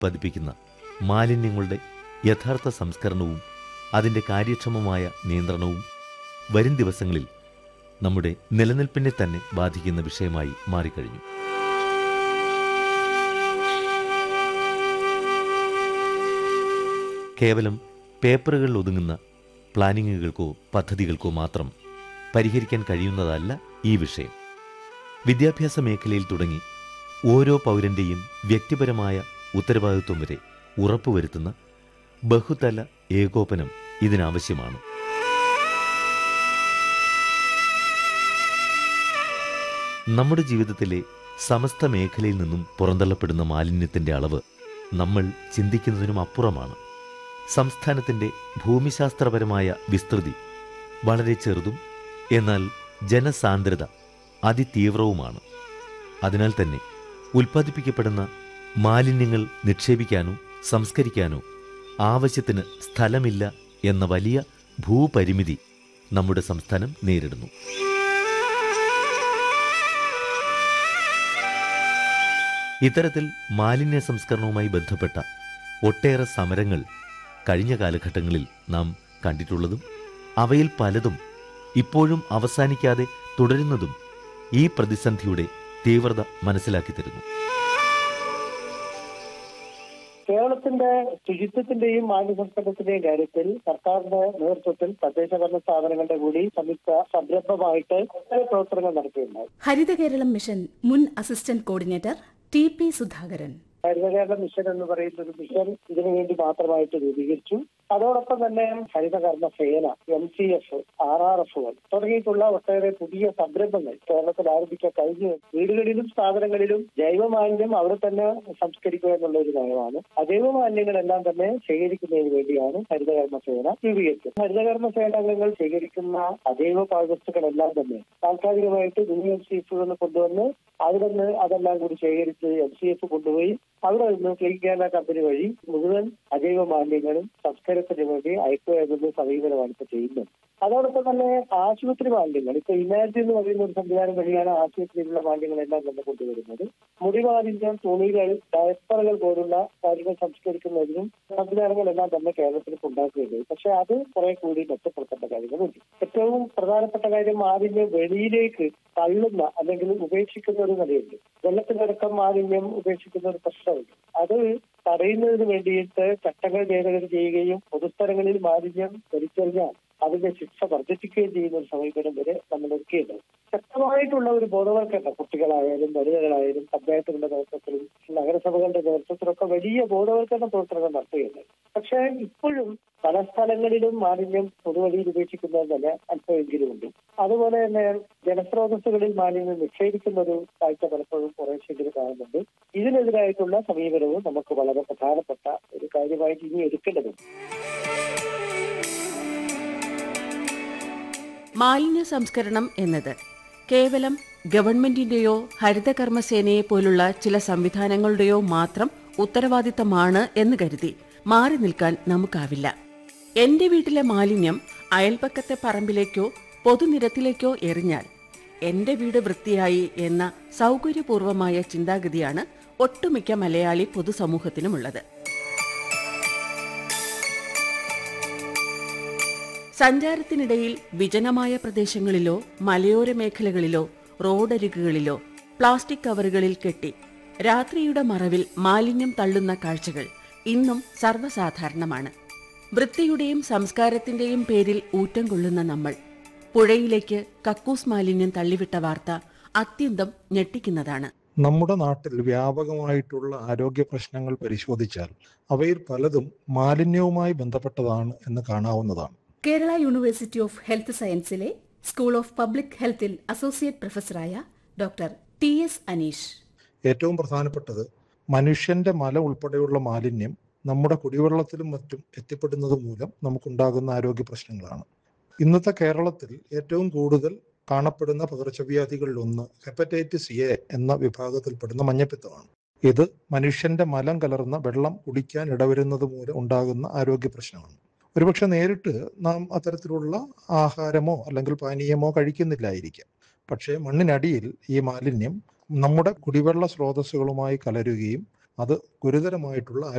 പതിപ്പിക്കുന്ന മാലിന്യങ്ങളുടെ യഥാർത്ഥ സംസ്കരണവും അതിൻ്റെ കാര്യക്ഷമമായ നിയന്ത്രണവും വരും ദിവസങ്ങളിൽ നമ്മുടെ നിലനിൽപ്പിനെ തന്നെ ബാധിക്കുന്ന വിഷയമായി മാറിക്കഴിഞ്ഞു കേവലം പേപ്പറുകളിൽ ഒതുങ്ങുന്ന പ്ലാനിങ്ങുകൾക്കോ പദ്ധതികൾക്കോ മാത്രം പരിഹരിക്കാൻ കഴിയുന്നതല്ല ഈ വിഷയം വിദ്യാഭ്യാസ മേഖലയിൽ തുടങ്ങി ഓരോ പൗരന്റെയും വ്യക്തിപരമായ ഉത്തരവാദിത്വം വരെ ഉറപ്പുവരുത്തുന്ന ബഹുതല ഏകോപനം ഇതിനാവശ്യമാണ് നമ്മുടെ ജീവിതത്തിലെ സമസ്ത മേഖലയിൽ നിന്നും പുറന്തള്ളപ്പെടുന്ന മാലിന്യത്തിന്റെ അളവ് നമ്മൾ ചിന്തിക്കുന്നതിനും അപ്പുറമാണ് സംസ്ഥാനത്തിന്റെ ഭൂമിശാസ്ത്രപരമായ വിസ്തൃതി വളരെ ചെറുതും എന്നാൽ ജനസാന്ദ്രത അതിതീവ്രവുമാണ് അതിനാൽ തന്നെ ഉൽപ്പാദിപ്പിക്കപ്പെടുന്ന മാലിന്യങ്ങൾ നിക്ഷേപിക്കാനോ സംസ്കരിക്കാനോ ആവശ്യത്തിന് സ്ഥലമില്ല എന്ന വലിയ ഭൂപരിമിതി നമ്മുടെ സംസ്ഥാനം നേരിടുന്നു ഇത്തരത്തിൽ മാലിന്യ സംസ്കരണവുമായി ബന്ധപ്പെട്ട ഒട്ടേറെ സമരങ്ങൾ കഴിഞ്ഞ കാലഘട്ടങ്ങളിൽ നാം കണ്ടിട്ടുള്ളതും അവയിൽ പലതും ഇപ്പോഴും അവസാനിക്കാതെ തുടരുന്നതും ഈ പ്രതിസന്ധിയുടെ തീവ്രത മനസ്സിലാക്കി തരുന്നു കേരളത്തിന്റെ ശുചിത്വത്തിന്റെയും മാലിന്യ സംസ്കരണത്തിന്റെയും കാര്യത്തിൽ സർക്കാരിന്റെ നേതൃത്വത്തിൽ തദ്ദേശ ഭരണ സ്ഥാപനങ്ങളുടെ കൂടി സംയുക്ത സംരംഭമായിട്ട് ഒട്ടേറെ പ്രവർത്തനങ്ങൾ നടത്തിയിട്ടുണ്ടായി ഹരിത കേരളം മിഷൻ മുൻ assistant coordinator T P Sudhakaran Harithakerala mission എന്ന് പറയുന്ന ഒരു മിഷൻ ഇതിനു വേണ്ടി മാത്രമായിട്ട് രൂപീകരിച്ചു അതോടൊപ്പം തന്നെ Harithakarma Sena M C F R R എഫുകൾ തുടങ്ങിയിട്ടുള്ള ഒട്ടേറെ പുതിയ സംരംഭങ്ങൾ കേരളത്തിൽ ആരംഭിക്കാൻ കഴിഞ്ഞു വീടുകളിലും സ്ഥാപനങ്ങളിലും ജൈവമാലിന്യം അവിടെ തന്നെ സംസ്കരിക്കുക എന്നുള്ള ഒരു നയമാണ് അജൈവ മാലിന്യങ്ങളെല്ലാം തന്നെ ശേഖരിക്കുന്നതിന് വേണ്ടിയാണ് ഹരിതകർമ്മ സേന രൂപീകരിച്ചത് ഹരിതകർമ്മ സേന അംഗങ്ങൾ ശേഖരിക്കുന്ന അജൈവ പാഴ്വസ്തുക്കളെല്ലാം തന്നെ താൽക്കാലികമായിട്ട് യൂണിയൻ എം സി എഫുകളിൽ കൊണ്ടുവന്ന് അവിടെ നിന്ന് അതെല്ലാം കൂടി ശേഖരിച്ച് എം സി എഫ് കൊണ്ടുപോയി അവിടെ നിന്ന് ക്ലീൻ കേരള കമ്പനി വഴി മുഴുവൻ അജൈവ മാലിന്യങ്ങളും സംസ്കരണത്തിന് വേണ്ടി അയക്കുക എന്നുള്ള സമീപനമാണ് ഇപ്പൊ ചെയ്യുന്നത് അതോടൊപ്പം തന്നെ ആശുപത്രി മാലിന്യങ്ങൾ ഇപ്പൊ ഇമാജ് എന്ന് പറയുന്ന ഒരു സംവിധാനം വഴിയാണ് ആശുപത്രിയിലുള്ള മാലിന്യങ്ങളെല്ലാം തന്നെ കൊണ്ടുവരുന്നത് മുടി മാലിന്യം തുണികൾ ഡയപ്പറുകൾ പോലുള്ള കാര്യങ്ങൾ സംസ്കരിക്കുന്നതിനും സംവിധാനങ്ങളെല്ലാം തന്നെ കേരളത്തിൽ ഇപ്പൊ ഉണ്ടാക്കുകയുണ്ട് പക്ഷെ അത് കുറെ കൂടി മെച്ചപ്പെടുത്തേണ്ട കാര്യങ്ങളുണ്ട് ഏറ്റവും പ്രധാനപ്പെട്ട കാര്യം മാലിന്യം വെളിയിലേക്ക് തള്ളുന്ന അല്ലെങ്കിൽ ഉപേക്ഷിക്കുന്ന ഒരു നിലയുണ്ട് വെള്ളത്തിലടക്കം മാലിന്യം ഉപേക്ഷിക്കുന്ന ഒരു പ്രശ്നമുണ്ട് അത് തടയുന്നതിന് വേണ്ടിയിട്ട് ചട്ടങ്ങൾ ഭേദഗതി ചെയ്യുകയും പൊതുസ്ഥലങ്ങളിൽ മാലിന്യം വലിച്ചെറിഞ്ഞാൽ അതിന്റെ ശിക്ഷ വർദ്ധിപ്പിക്കുകയും ചെയ്യുന്ന ഒരു സമീപനം വരെ നമ്മൾ ഒരുക്കിയിട്ടുണ്ട് ശക്തമായിട്ടുള്ള ഒരു ബോധവൽക്കരണം കുട്ടികളായാലും വനിതകളായാലും പഞ്ചായത്തുകളുടെ നേതൃത്വത്തിലും നഗരസഭകളുടെ നേതൃത്വത്തിലൊക്കെ വലിയ ബോധവൽക്കരണ പ്രവർത്തനങ്ങൾ നടത്തുകയുണ്ട് പക്ഷേ ഇപ്പോഴും പല സ്ഥലങ്ങളിലും മാലിന്യം പൊതുവഴിയിൽ ഉപേക്ഷിക്കുന്നത് തന്നെ അല്പമെങ്കിലും ഉണ്ട് അതുപോലെ തന്നെ ജലസ്രോതസ്സുകളിൽ മാലിന്യം നിക്ഷേപിക്കുന്ന ഒരു കാഴ്ച പലപ്പോഴും കുറേശ്ശെങ്കിലും കാണുന്നുണ്ട് ഇതിനെതിരായിട്ടുള്ള സമീപനവും നമുക്ക് വളരെ പ്രധാനപ്പെട്ട ഒരു കാര്യമായിട്ട് ഇനി എടുക്കേണ്ടതുണ്ട് മാലിന്യ സംസ്കരണം എന്നത് കേവലം ഗവൺമെന്റിന്റെയോ ഹരിതകർമ്മസേനയെ പോലുള്ള ചില സംവിധാനങ്ങളുടെയോ മാത്രം ഉത്തരവാദിത്തമാണ് എന്ന് കരുതി മാറി നിൽക്കാൻ നമുക്കാവില്ല എന്റെ വീട്ടിലെ മാലിന്യം അയൽപക്കത്തെ പറമ്പിലേക്കോ പൊതുനിരത്തിലേക്കോ എറിഞ്ഞാൽ എന്റെ വീട് വൃത്തിയായി എന്ന സൗകര്യപൂർവമായ ചിന്താഗതിയാണ് ഒട്ടുമിക്ക മലയാളി പൊതുസമൂഹത്തിനുമുള്ളത് സഞ്ചാരത്തിനിടയിൽ വിജനമായ പ്രദേശങ്ങളിലോ മലയോര മേഖലകളിലോ റോഡരികുകളിലോ പ്ലാസ്റ്റിക് കവറുകളിൽ കെട്ടി രാത്രിയുടെ മറവിൽ മാലിന്യം തള്ളുന്ന കാഴ്ചകൾ ഇന്നും സർവ്വസാധാരണമാണ് വൃത്തിയുടെയും സംസ്കാരത്തിന്റെയും പേരിൽ ഊറ്റം കൊള്ളുന്ന നമ്മൾ പുഴയിലേക്ക് കക്കൂസ് മാലിന്യം തള്ളിവിട്ട വാർത്ത അത്യന്തം ഞെട്ടിക്കുന്നതാണ് നമ്മുടെ നാട്ടിൽ വ്യാപകമായിട്ടുള്ള ആരോഗ്യ പ്രശ്നങ്ങൾ പരിശോധിച്ചാൽ അവയിൽ പലതും മാലിന്യവുമായി ബന്ധപ്പെട്ടതാണ് എന്ന് കാണാവുന്നതാണ് കേരള യൂണിവേഴ്സിറ്റി ഓഫ് ഹെൽത്ത് സയൻസിലെ സ്കൂൾ ഓഫ് പബ്ലിക് ഹെൽത്തിൽ അസോസിയേറ്റ് പ്രൊഫസറായ ഡോക്ടർ ടി എസ് അനീഷ് ഏറ്റവും പ്രധാനപ്പെട്ടത് മനുഷ്യന്റെ മല ഉൾപ്പെടെയുള്ള മാലിന്യം നമ്മുടെ കുടിവെള്ളത്തിലും മറ്റും എത്തിപ്പെടുന്നത് മൂലം നമുക്കുണ്ടാകുന്ന ആരോഗ്യ പ്രശ്നങ്ങളാണ് ഇന്നത്തെ കേരളത്തിൽ ഏറ്റവും കൂടുതൽ കാണപ്പെടുന്ന പകർച്ചവ്യാധികളിൽ ഒന്ന് ഹെപ്പറ്റൈറ്റിസ് എ എന്ന വിഭാഗത്തിൽപ്പെടുന്ന മഞ്ഞപ്പിത്തമാണ് ഇത് മനുഷ്യന്റെ മലം കലർന്ന വെള്ളം കുടിക്കാൻ ഇടവരുന്നത് മൂലം ഉണ്ടാകുന്ന ആരോഗ്യ പ്രശ്നമാണ് ഒരുപക്ഷെ നേരിട്ട് നാം അത്തരത്തിലുള്ള ആഹാരമോ അല്ലെങ്കിൽ പാനീയമോ കഴിക്കുന്നില്ലായിരിക്കാം പക്ഷേ മണ്ണിനടിയിൽ ഈ മാലിന്യം നമ്മുടെ കുടിവെള്ള സ്രോതസ്സുകളുമായി കലരുകയും അത് ഗുരുതരമായിട്ടുള്ള